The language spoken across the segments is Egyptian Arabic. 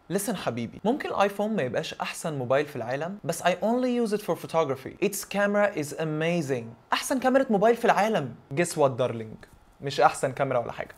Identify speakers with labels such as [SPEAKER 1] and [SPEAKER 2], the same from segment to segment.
[SPEAKER 1] listen حبيبي ممكن الايفون ما يبقاش احسن موبايل في العالم بس I only use it for photography its camera is amazing احسن كاميرا موبايل في العالم guess what darling مش احسن كاميرا ولا حاجه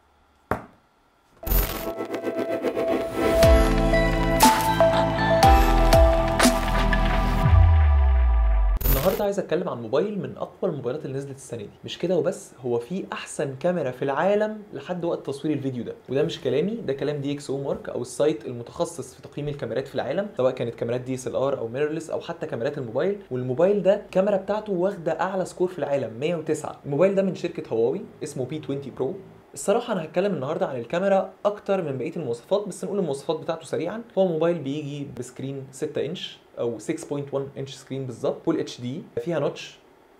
[SPEAKER 1] النهارده عايز اتكلم عن موبايل من اقوى الموبايلات اللي نزلت السنه دي مش كده وبس هو في احسن كاميرا في العالم لحد وقت تصوير الفيديو ده وده مش كلامي ده كلام دي اكس او مارك او السايت المتخصص في تقييم الكاميرات في العالم سواء كانت كاميرات دي اس ال ار او ميرورلس او حتى كاميرات الموبايل والموبايل ده الكاميرا بتاعته واخده اعلى سكور في العالم 109 الموبايل ده من شركه هواوي اسمه بي 20 برو الصراحة أنا هتكلم النهاردة عن الكاميرا أكتر من بقية المواصفات بس نقول المواصفات بتاعته سريعا هو موبايل بيجي بسكرين 6 إنش أو 6.1 إنش سكرين بالظبط فول اتش دي فيها نوتش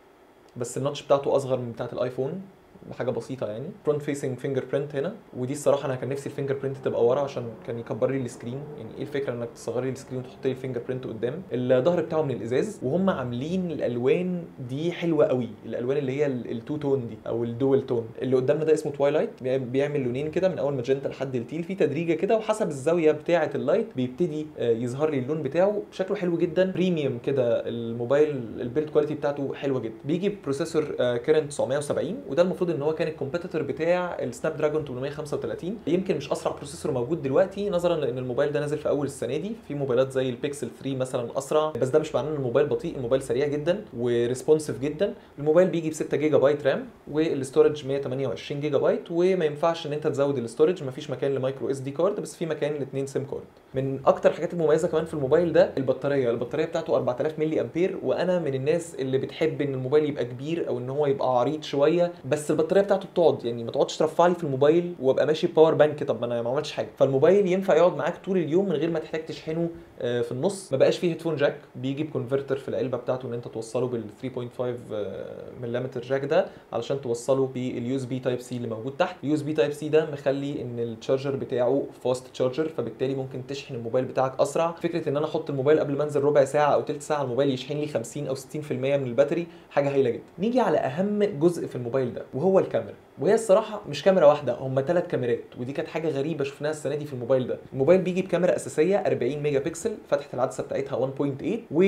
[SPEAKER 1] بس النوتش بتاعته أصغر من بتاعة الآيفون بحاجه بسيطه يعني فرونت فيسنج فينجر برنت هنا ودي الصراحه انا كان نفسي الفينجر برنت تبقى ورا عشان كان يكبر لي السكرين يعني ايه الفكره انك تصغر لي السكرين وتحط لي الفينجر برنت قدام الظهر بتاعه من الازاز وهم عاملين الالوان دي حلوه قوي الالوان اللي هي التو تون دي او الدول تون اللي قدامنا ده اسمه توايلايت بيعمل لونين كده من اول ماجنتا لحد التيل في تدريجه كده وحسب الزاويه بتاعه اللايت بيبتدي يظهر لي اللون بتاعه شكله حلو جدا بريميوم كده الموبايل البيلد كواليتي بتاعته حلوه جدا بيجي بروسيسور كيرن 970 وده المفروض ان هو كان الكومبيتيتور بتاع السناب دراجون 835 يمكن مش اسرع بروسيسور موجود دلوقتي نظرا لان الموبايل ده نازل في اول السنه دي في موبايلات زي البيكسل 3 مثلا اسرع بس ده مش معناه ان الموبايل بطيء الموبايل سريع جدا وريسبونسيف جدا الموبايل بيجي ب 6 جيجا بايت رام والاستورج 128 جيجا بايت وما ينفعش ان انت تزود الاستورج مفيش مكان لمايكرو اس دي كارد بس في مكان لاثنين سيم كارد من اكتر الحاجات المميزه كمان في الموبايل ده البطاريه البطاريه بتاعته 4000 ملي امبير وانا من الناس اللي بتحب ان الموبايل يبقى كبير او ان هو يبقى عريض شويه بس البطاريه بتاعته بتقعد يعني ما تقعدش ترفع لي في الموبايل وابقى ماشي باور بانك طب ما انا ما عملتش حاجه فالموبايل ينفع يقعد معاك طول اليوم من غير ما تحتاج تشحنه في النص ما بقاش فيه هيدفون جاك بيجي بكونفرتر في العلبه بتاعته ان انت توصله بال 3.5 ملم جاك ده علشان توصله باليو اس بي تايب سي اللي موجود تحت اليو اس بي تايب سي ده مخلي ان التشارجر بتاعه فاست تشارجر فبالتالي ممكن تشحن الموبايل بتاعك اسرع فكره ان انا احط الموبايل قبل ما انزل ربع ساعه او ثلث ساعه الموبايل يشحن لي 50 او 60% من الباتري حاجه هايله جدا نيجي على اهم جزء في الموبايل ده وهو الكاميرا وهي الصراحه مش كاميرا واحده هم ثلاث كاميرات ودي كانت حاجه غريبه شفناها السنه دي في الموبايل ده الموبايل بيجي بكاميرا اساسيه 40 ميجا بكسل فتحه العدسه بتاعتها 1.8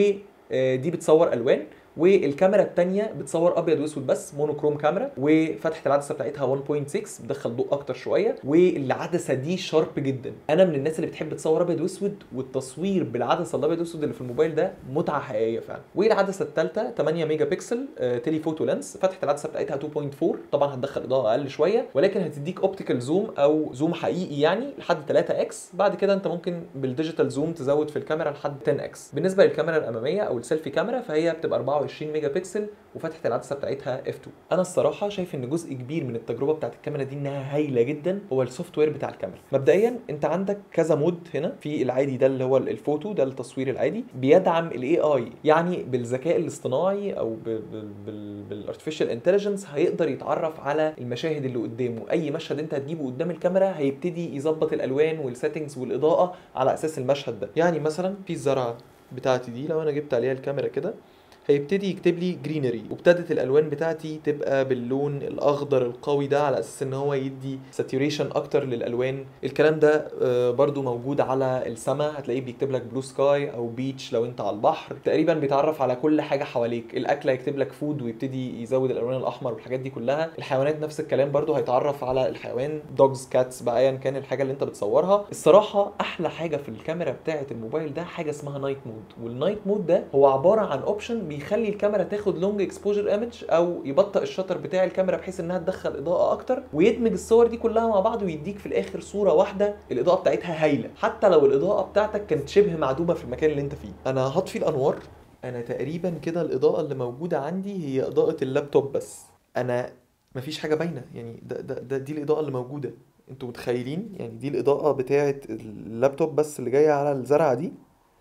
[SPEAKER 1] ودي بتصور الوان والكاميرا الثانيه بتصور ابيض واسود بس مونوكروم كاميرا وفتحه العدسه بتاعتها 1.6 بتدخل ضوء اكتر شويه والعدسه دي شارب جدا انا من الناس اللي بتحب تصور ابيض واسود والتصوير بالعدسه الابيض واسود اللي في الموبايل ده متعه حقيقيه فعلا والعدسه الثالثه 8 ميجا بكسل تيلي فوتو لينس فتحه العدسه بتاعتها 2.4 طبعا هتدخل اضاءه اقل شويه ولكن هتديك اوبتيكال زوم او زوم حقيقي يعني لحد 3 اكس بعد كده انت ممكن بالديجيتال زوم تزود في الكاميرا لحد 10 اكس بالنسبه للكاميرا الاماميه او السيلفي كاميرا فهي بتبقى 24 ميجا بكسل وفتحه العدسه بتاعتها اف 2 انا الصراحه شايف ان جزء كبير من التجربه بتاعت الكاميرا دي انها هايله جدا هو السوفت وير بتاع الكاميرا مبدئيا انت عندك كذا مود هنا في العادي ده اللي هو الفوتو ده التصوير العادي بيدعم الاي اي يعني بالذكاء الاصطناعي او بالارتفيشال انتليجنس هيقدر يتعرف على المشاهد اللي قدامه اي مشهد انت هتجيبه قدام الكاميرا هيبتدي يظبط الالوان والسيتنجز والاضاءه على اساس المشهد ده يعني مثلا في الزرعه بتاعتي دي لو انا جبت عليها الكاميرا كده هيبتدي يكتب لي جرينري وابتدت الالوان بتاعتي تبقى باللون الاخضر القوي ده على اساس ان هو يدي ساتوريشن اكتر للالوان الكلام ده برضو موجود على السما هتلاقيه بيكتب لك بلو سكاي او بيتش لو انت على البحر تقريبا بيتعرف على كل حاجه حواليك الاكل هيكتب لك فود ويبتدي يزود الالوان الاحمر والحاجات دي كلها الحيوانات نفس الكلام برضو هيتعرف على الحيوان دوجز كاتس بقى ايا كان الحاجه اللي انت بتصورها الصراحه احلى حاجه في الكاميرا بتاعه الموبايل ده حاجه اسمها نايت مود والنايت مود ده هو عباره عن اوبشن بيخلي الكاميرا تاخد لونج اكسبوجر ايمج او يبطئ الشطر بتاع الكاميرا بحيث انها تدخل اضاءه اكتر ويدمج الصور دي كلها مع بعض ويديك في الاخر صوره واحده الاضاءه بتاعتها هايله حتى لو الاضاءه بتاعتك كانت شبه معدومه في المكان اللي انت فيه انا هطفي الانوار انا تقريبا كده الاضاءه اللي موجوده عندي هي اضاءه اللابتوب بس انا مفيش حاجه باينه يعني ده, ده, ده دي الاضاءه اللي موجوده انتوا متخيلين يعني دي الاضاءه بتاعه اللابتوب بس اللي جايه على الزرعه دي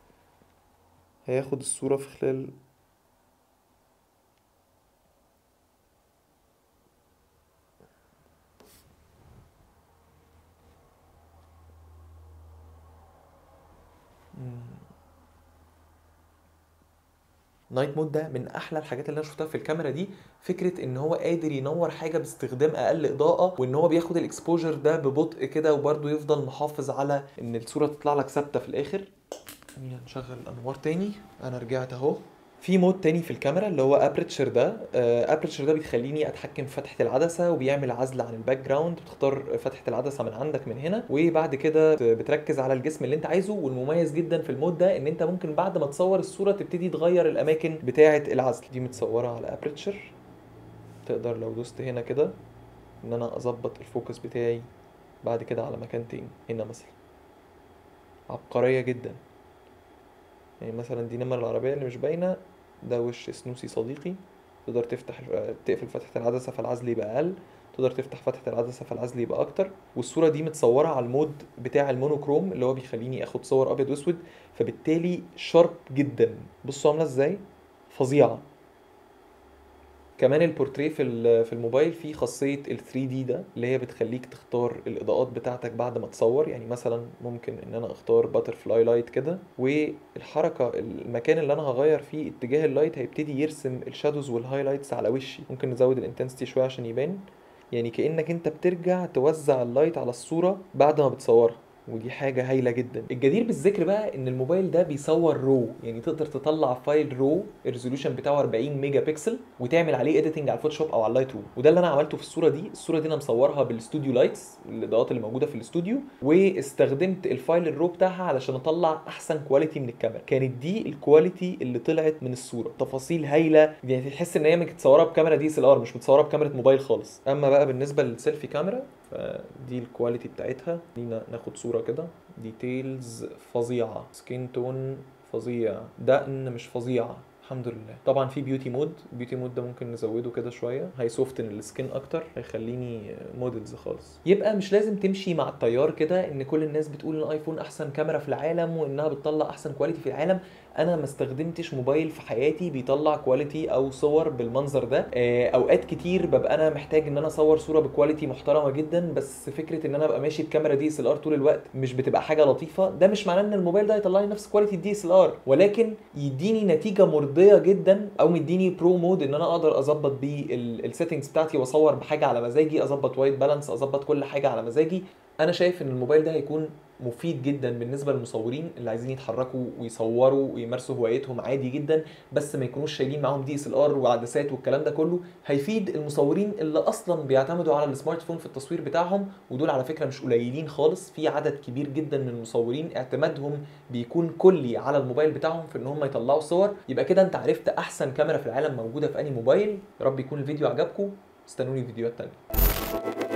[SPEAKER 1] هياخد الصوره في خلال نايت مود ده من احلى الحاجات اللي انا شفتها في الكاميرا دي فكره ان هو قادر ينور حاجه باستخدام اقل اضاءه وان هو بياخد الاكسبوجر ده ببطء كده وبرده يفضل محافظ على ان الصوره تطلع لك ثابته في الاخر خلينا نشغل الانوار تاني انا رجعت اهو في مود تاني في الكاميرا اللي هو ابرتشر ده ابرتشر ده بيخليني اتحكم في فتحه العدسه وبيعمل عزل عن الباك جراوند بتختار فتحه العدسه من عندك من هنا وبعد كده بتركز على الجسم اللي انت عايزه والمميز جدا في المود ده ان انت ممكن بعد ما تصور الصوره تبتدي تغير الاماكن بتاعه العزل دي متصوره على ابرتشر تقدر لو دوست هنا كده ان انا اظبط الفوكس بتاعي بعد كده على مكان تاني هنا مثلا عبقريه جدا يعني مثلا دي نمر العربيه اللي مش باينه ده وش سنوسي صديقي تقدر تفتح تقفل فتحة العدسة فالعزل يبقى أقل تقدر تفتح فتحة العدسة فالعزل يبقى أكتر والصورة دي متصورة على المود بتاع المونوكروم اللي هو بيخليني آخد صور أبيض وأسود فبالتالي شارب جدا بصوا عاملة إزاي فظيعة كمان البورتريه في في الموبايل فيه خاصيه ال 3 دي ده اللي هي بتخليك تختار الاضاءات بتاعتك بعد ما تصور يعني مثلا ممكن ان انا اختار باتر فلاي لايت كده والحركه المكان اللي انا هغير فيه اتجاه اللايت هيبتدي يرسم الشادوز والهايلايتس على وشي ممكن نزود الانتنسيتي شويه عشان يبان يعني كانك انت بترجع توزع اللايت على الصوره بعد ما بتصورها ودي حاجة هايلة جدا الجدير بالذكر بقى ان الموبايل ده بيصور رو يعني تقدر تطلع فايل رو الريزولوشن بتاعه 40 ميجا بكسل وتعمل عليه اديتنج على الفوتوشوب او على اللايت روم وده اللي انا عملته في الصورة دي الصورة دي انا مصورها بالاستوديو لايتس الاضاءات اللي موجودة في الاستوديو واستخدمت الفايل الرو بتاعها علشان اطلع احسن كواليتي من الكاميرا كانت دي الكواليتي اللي طلعت من الصورة تفاصيل هايلة يعني تحس ان هي متصورة بكاميرا دي اس ال ار مش متصورة بكاميرا موبايل خالص اما بقى بالنسبة للسيلفي كاميرا فدي الكواليتي بتاعتها خلينا ناخد صوره كده ديتيلز فظيعه سكين تون فظيع دقن مش فظيعه الحمد لله طبعا في بيوتي مود بيوتي مود ده ممكن نزوده كده شويه هيسوفتن السكين اكتر هيخليني مودلز خالص يبقى مش لازم تمشي مع التيار كده ان كل الناس بتقول ان الايفون احسن كاميرا في العالم وانها بتطلع احسن كواليتي في العالم انا ما استخدمتش موبايل في حياتي بيطلع كواليتي او صور بالمنظر ده اوقات كتير ببقى انا محتاج ان انا اصور صوره بكواليتي محترمه جدا بس فكره ان انا ابقى ماشي بكاميرا دي اس ال ار طول الوقت مش بتبقى حاجه لطيفه ده مش معناه ان الموبايل ده يطلع لي نفس كواليتي الدي اس ال ار ولكن يديني نتيجه مرضيه جدا او مديني برو مود ان انا اقدر اظبط بيه السيتنجز بتاعتي واصور بحاجه على مزاجي اظبط وايت بالانس اظبط كل حاجه على مزاجي انا شايف ان الموبايل ده هيكون مفيد جدا بالنسبه للمصورين اللي عايزين يتحركوا ويصوروا ويمارسوا هوايتهم عادي جدا بس ما يكونوش شايلين معاهم دي اس ال ار وعدسات والكلام ده كله هيفيد المصورين اللي اصلا بيعتمدوا على السمارت فون في التصوير بتاعهم ودول على فكره مش قليلين خالص في عدد كبير جدا من المصورين اعتمادهم بيكون كلي على الموبايل بتاعهم في ان هم يطلعوا صور يبقى كده انت عرفت احسن كاميرا في العالم موجوده في انهي موبايل يا رب يكون الفيديو عجبكم استنوني في فيديوهات تانيه